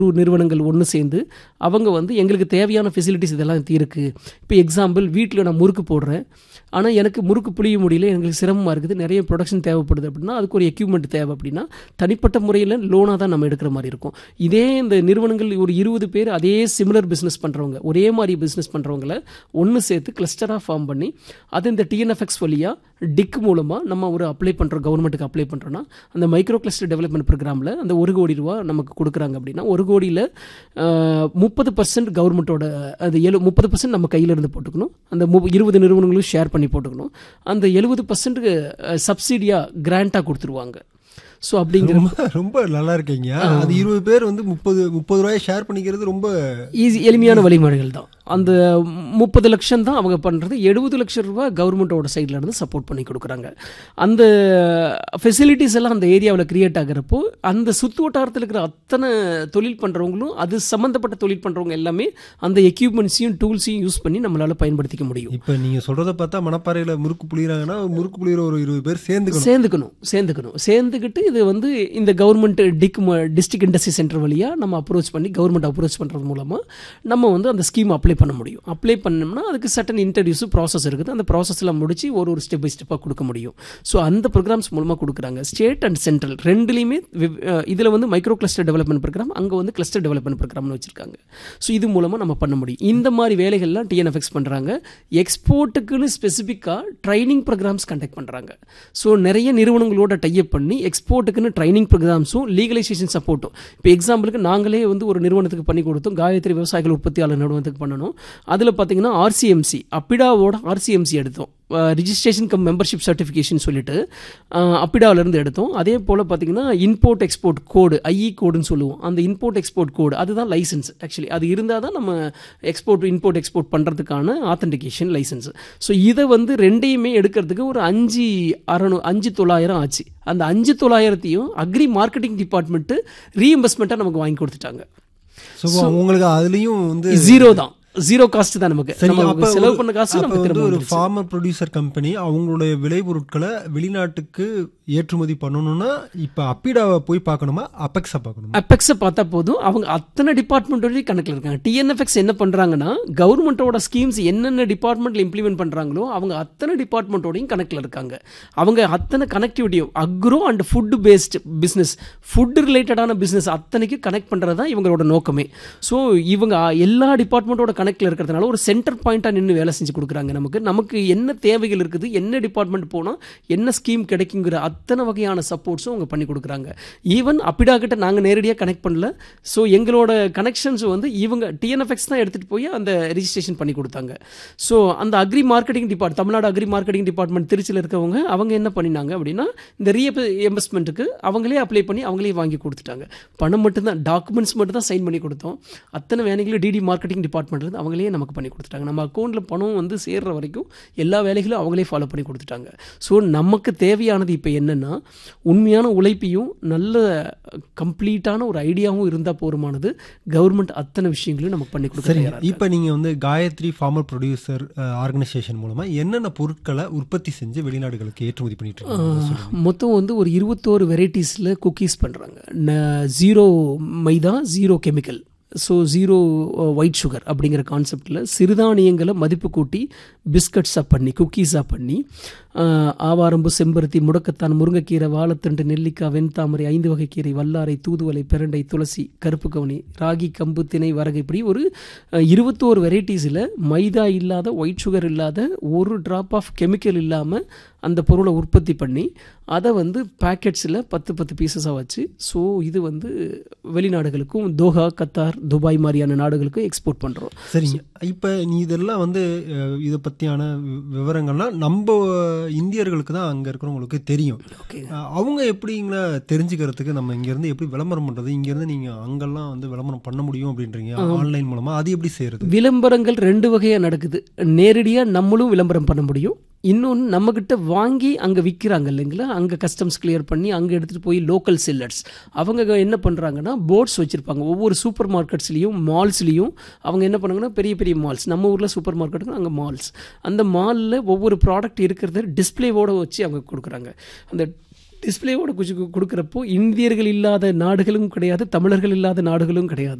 நிறுவனங்கள் ஒன்று சேர்ந்து அவங்க வந்து எங்களுக்கு தேவையான ஃபெசிலிட்டிஸ் இதெல்லாம் இருக்குது இப்போ எக்ஸாம்பிள் வீட்டில் நான் முறுக்கு போடுறேன் ஆனால் எனக்கு முறுக்கு புளிய முடியல எங்களுக்கு சிரமமாக இருக்குது நிறைய ப்ரொடக்ஷன் தேவைப்படுது அப்படின்னா அதுக்கு ஒரு எக்யூப்மெண்ட் தேவை அப்படின்னா தனிப்பட்ட முறையில் லோனாக தான் நம்ம எடுக்கிற மாதிரி இருக்கும் இதே இந்த நிறுவனங்கள் ஒரு இருபது பேர் அதே சிமிலர் பிஸ்னஸ் பண்ணுறவங்க ஒரே மாதிரி பிஸ்னஸ் பண்ணுறவங்கள ஒன்று சேர்த்து கிளஸ்டராக ஃபார்ம் பண்ணி அது இந்த டிஎன்எஃப்எக்ஸ் வழியாக டிக் மூலமாக நம்ம ஒரு அப்ளை பண்ணுறோம் கவர்மெண்ட்டுக்கு அப்ளை பண்ணுறோன்னா அந்த மைக்ரோ கிளஸ்டர் டெவலப்மெண்ட் ப்ரோக்ராமில் அந்த ஒரு கோடி ரூபா நமக்கு கொடுக்குறாங்க அப்படின்னா ஒரு கோடியில் முப்பது பர்சன்ட் கவர்மெண்ட்டோட அது எழு முப்பது பர்சன்ட் நம்ம கையில் இருந்து போட்டுக்கணும் அந்த மு இருபது நிறுவனங்களும் ஷேர் பண்ணி போட்டுக்கணும் அந்த எழுபது பர்சன்ட்டுக்கு சப்சிடியாக கிராண்ட்டாக கொடுத்துருவாங்க ஸோ அப்படிங்கிற ரொம்ப ரொம்ப நல்லா இருக்கீங்க அது இருபது பேர் வந்து முப்பது முப்பது ரூபாயை ஷேர் பண்ணிக்கிறது ரொம்ப ஈஸி எளிமையான வழிமுறைகள் தான் அந்த முப்பது லட்சம் தான் அவங்க பண்ணுறது எழுபது லட்சம் ரூபா கவர்மெண்ட்டோட சைடில் இருந்து சப்போர்ட் பண்ணி கொடுக்குறாங்க அந்த ஃபெசிலிட்டிஸ் எல்லாம் அந்த ஏரியாவில் கிரியேட் ஆகிறப்போ அந்த சுற்று வட்டாரத்தில் இருக்கிற அத்தனை தொழில் பண்ணுறவங்களும் அது சம்மந்தப்பட்ட தொழில் பண்ணுறவங்க எல்லாமே அந்த எக்யூப்மெண்ட்ஸையும் டூல்ஸையும் யூஸ் பண்ணி நம்மளால் பயன்படுத்திக்க முடியும் இப்போ நீங்க சொல்றத பார்த்தா மணப்பாறையில முறுக்கு புளியறாங்கன்னா முறுக்கு புளியற ஒரு இருபது பேர் சேர்ந்துக்கணும் சேர்ந்துக்கணும் சேர்ந்துக்கணும் சேர்ந்துக்கிட்டு இது வந்து இந்த government DIC district industry centre வழியாக நம்ம அப்ரோச் பண்ணி கவர்மெண்ட் அப்ரோச் பண்ணுறது மூலமாக நம்ம வந்து அந்த ஸ்கீம் அப்ளை பண்ண முடியும் அப்ளை பண்ணோம்னா அதுக்கு சட்டன் இன்ட்ரடியூஸ் ப்ராசஸ் இருக்குது அந்த ப்ராசஸ்லாம் முடிச்சு ஒரு ஒரு ஸ்டெப் பை ஸ்டெப்பாக கொடுக்க முடியும் ஸோ அந்த ப்ரோக்ராம்ஸ் மூலமாக கொடுக்குறாங்க ஸ்டேட் அண்ட் சென்ட்ரல் ரெண்டுலேயுமே இதில் வந்து மைக்ரோ கிளஸ்டர் டெவலப்மெண்ட் ப்ரோக்ராம் அங்கே வந்து கிளஸ்டர் டெவலப்மெண்ட் ப்ரோக்ராம்னு வச்சிருக்காங்க ஸோ இது மூலமாக நம்ம பண்ண முடியும் இந்த மாதிரி வேலைகள்லாம் டிஎன்எஃப்எக்ஸ் பண்ணுறாங்க எக்ஸ்போர்ட்டுக்குன்னு ஸ்பெசிஃபிக்காக ட்ரைனிங் ப்ரோக்ராம்ஸ் கண்டக்ட் பண்ணுறாங்க ஸோ நிறைய நிறுவனங்களோட டைப் பண்ணி எக்ஸ்போர்ட்டுக்குன்னு ட்ரைனிங் ப்ரோக்ராம்ஸும் லீகலைசேஷன் சப்போர்ட்டும் இப்போ எக்ஸாம்பிளுக்கு நாங்களே வந்து ஒரு நிறுவனத்துக்கு பண்ணி கொடுத்தோம் காயத்ரி விவசாயிகள் உற்பத்தியாளர் நிறுவனத்துக்கு பண்ணணும் அதில் பார்த்தீங்கன்னா ஆர்சிஎம்சி அப்பிடாவோட ஆர்சிஎம்சி எடுத்தோம் ரிஜிஸ்ட்ரேஷன் கம் மெம்பர்ஷிப் சர்டிஃபிகேஷன் சொல்லிட்டு அப்பிடாவிலேருந்து எடுத்தோம் அதே போல் பார்த்தீங்கன்னா இம்போர்ட் எக்ஸ்போர்ட் கோடு ஐஇ கோடுன்னு சொல்லுவோம் அந்த இம்போர்ட் எக்ஸ்போர்ட் கோடு அதுதான் லைசன்ஸ் ஆக்சுவலி அது இருந்தால் தான் நம்ம எக்ஸ்போர்ட் இம்போர்ட் எக்ஸ்போர்ட் பண்ணுறதுக்கான ஆத்தென்டிகேஷன் லைசன்ஸ் ஸோ இதை வந்து ரெண்டையுமே எடுக்கிறதுக்கு ஒரு அஞ்சு அறநூ அஞ்சு தொள்ளாயிரம் ஆச்சு அந்த அஞ்சு தொள்ளாயிரத்தையும் அக்ரி மார்க்கெட்டிங் டிபார்ட்மெண்ட்டு ரீஎம்பர்ஸ்மெண்ட்டாக நமக்கு வாங்கி கொடுத்துட்டாங்க ஸோ உங்களுக்கு அதுலயும் வந்து ஜீரோ தான் ஜீரோ காஸ்ட் தான் நமக்கு சரி நம்ம அப்ப செலவு ஒரு- பண்ண காசு அப்ப நமக்கு வந்து திரும்ப ஒரு வந்துருச்சு. ஃபார்மர் ப்ரொடியூசர் கம்பெனி அவங்களுடைய விளைபொருட்களை வெளிநாட்டுக்கு ஏற்றுமதி பண்ணணும்னா இப்ப அப்பிடாவை போய் பார்க்கணுமா அப்பெக்ஸா பார்க்கணுமா அப்பெக்ஸை பார்த்தா போதும் அவங்க அத்தனை டிபார்ட்மெண்ட்டோடய கணக்கில் இருக்காங்க டிஎன்எஃப்எக்ஸ் என்ன பண்ணுறாங்கன்னா கவர்மெண்ட்டோட ஸ்கீம்ஸ் என்னென்ன டிபார்ட்மெண்ட்டில் இம்ப்ளிமெண்ட் பண்ணுறாங்களோ அவங்க அத்தனை டிபார்ட்மெண்ட்டோடையும் கணக்கில் இருக்காங்க அவங்க அத்தனை கனெக்டிவிட்டியும் agro and food based business food ரிலேட்டடான பிஸ்னஸ் அத்தனைக்கு கனெக்ட் பண்ணுறது தான் இவங்களோட நோக்கமே ஸோ இவங்க எல்லா டிபார்ட்மெண்ட்டோட கணக்கில் இருக்கிறதுனால ஒரு சென்டர் பாயிண்ட்டாக நின்று வேலை செஞ்சு கொடுக்குறாங்க நமக்கு நமக்கு என்ன தேவைகள் இருக்குது என்ன டிபார்ட்மெண்ட் போனால் என்ன ஸ்கீம் கிடைக்குங்கிற அத்தனை வகையான சப்போர்ட்ஸும் அவங்க பண்ணி கொடுக்குறாங்க ஈவன் அப்பிடா கிட்ட நாங்கள் நேரடியாக கனெக்ட் பண்ணல ஸோ எங்களோட கனெக்ஷன்ஸ் வந்து இவங்க டிஎன்எஃப்எக்ஸ் தான் எடுத்துகிட்டு போய் அந்த ரிஜிஸ்ட்ரேஷன் பண்ணி கொடுத்தாங்க ஸோ அந்த agri marketing depart Tamil Nadu agri marketing department திருச்சியில் இருக்கவங்க அவங்க என்ன பண்ணினாங்க அப்படின்னா இந்த ரீஎம்பர்ஸ்மெண்ட்டுக்கு அவங்களே அப்ளை பண்ணி அவங்களே வாங்கி கொடுத்துட்டாங்க பணம் மட்டும்தான் டாக்குமெண்ட்ஸ் மட்டும் தான் சைன் பண்ணி கொடுத்தோம் அத்தனை வேலைகளும் டிடி மார்க்கெட்டிங் டிபார்ட்மெண்ட் இருந்து அவங்களே நமக்கு பண்ணி கொடுத்துட்டாங்க நம்ம அக்கௌண்ட்டில் பணம் வந்து சேர்ற வரைக்கும் எல்லா வேலைகளும் அவங்களே ஃபாலோ பண்ணி கொடுத்துட்டாங்க ஸோ நமக்கு தேவையானது இப்போ என்னென்னா உண்மையான உழைப்பையும் நல்ல கம்ப்ளீட்டான ஒரு ஐடியாவும் இருந்தால் போருமானது கவர்மெண்ட் அத்தனை விஷயங்களையும் நமக்கு பண்ணி கொடுக்க சரிங்க தயாரா இருக்கு. இப்போ நீங்க வந்து காயத்ரி ஃபார்மர் ப்ரொடியூசர் ஆர்கனைசேஷன் மூலமா என்னென்ன பொருட்களை உற்பத்தி செஞ்சு வெளிநாடுகளுக்கு ஏற்றுமதி பண்ணிட்டு இருக்கீங்க மொத்தம் வந்து ஒரு இருபத்தோரு வெரைட்டிஸில் குக்கீஸ் பண்ணுறாங்க zero maida zero chemical so zero white sugar அப்படிங்கிற கான்செப்டில் சிறுதானியங்களை மதிப்பு கூட்டி பிஸ்கட்ஸாக பண்ணி குக்கீஸாக பண்ணி அஹ், ஆவாரம்பு செம்பருத்தி முடக்கத்தான் முருங்கைக்கீரை வாழைத்தண்டு நெல்லிக்காய் வெண்தாமரை ஐந்து வகை கீரை வல்லாரை தூதுவளை பிரண்டை துளசி கருப்பு கவுனி ராகி கம்பு திணை வரகு இப்படி ஒரு அஹ், இருபத்தோரு வெரைட்டிஸில் மைதா இல்லாத ஒயிட் சுகர் இல்லாத ஒரு ட்ராப் ஆஃப் கெமிக்கல் இல்லாமல் அந்த பொருளை உற்பத்தி பண்ணி அதை வந்து பேக்கெட்ஸில் பத்து பத்து பீசஸாக வச்சு ஸோ இது வந்து வெளிநாடுகளுக்கும் தோஹா கத்தார் துபாய் மாதிரியான நாடுகளுக்கும் எக்ஸ்போர்ட் பண்ணுறோம் சரிங்க இப்போ நீ இதெல்லாம் வந்து அஹ், இதை பற்றியான வி- விவரங்கள்லாம் நம்ம இந்தியர்களுக்கு தான் அங்கே இருக்கிறவங்களுக்கு தெரியும் ஓகே அஹ், அவங்க எப்படிங்களா தெரிஞ்சுக்கிறதுக்கு நம்ம இங்கேருந்து எப்படி விளம்பரம் பண்ணுறது இங்கேருந்து நீங்கள் அங்கெல்லாம் வந்து விளம்பரம் பண்ண முடியும் அப்படின்றீங்க ஆன்லைன் மூலமாக அது எப்படி செய்கிறது விளம்பரங்கள் ரெண்டு வகையாக நடக்குது நேரடியாக நம்மளும் விளம்பரம் பண்ண முடியும் இன்னொன்று நம்மக்கிட்ட வாங்கி அங்கே விற்கிறாங்க இல்லைங்களா அங்கே கஸ்டம்ஸ் கிளியர் பண்ணி அங்கே எடுத்துகிட்டு போய் லோக்கல் செல்லர்ஸ் அவங்க என்ன பண்ணுறாங்கன்னா போர்ட்ஸ் வச்சுருப்பாங்க ஒவ்வொரு சூப்பர் மார்க்கெட்ஸ்லேயும் மால்ஸ்லேயும் அவங்க என்ன பண்ணுறாங்கன்னா பெரிய பெரிய மால்ஸ் நம்ம ஊரில் சூப்பர் மார்க்கெட்டுக்கு அங்கே மால்ஸ் அந்த மாலில் ஒவ்வொரு ப்ராடக்ட் இருக்கிறத டிஸ்பிளேவோடு வச்சு அவங்க கொடுக்குறாங்க அந்த டிஸ்பிளேவோட குச்சி கொடுக்குறப்போ இந்தியர்கள் இல்லாத நாடுகளும் கிடையாது தமிழர்கள் இல்லாத நாடுகளும் கிடையாது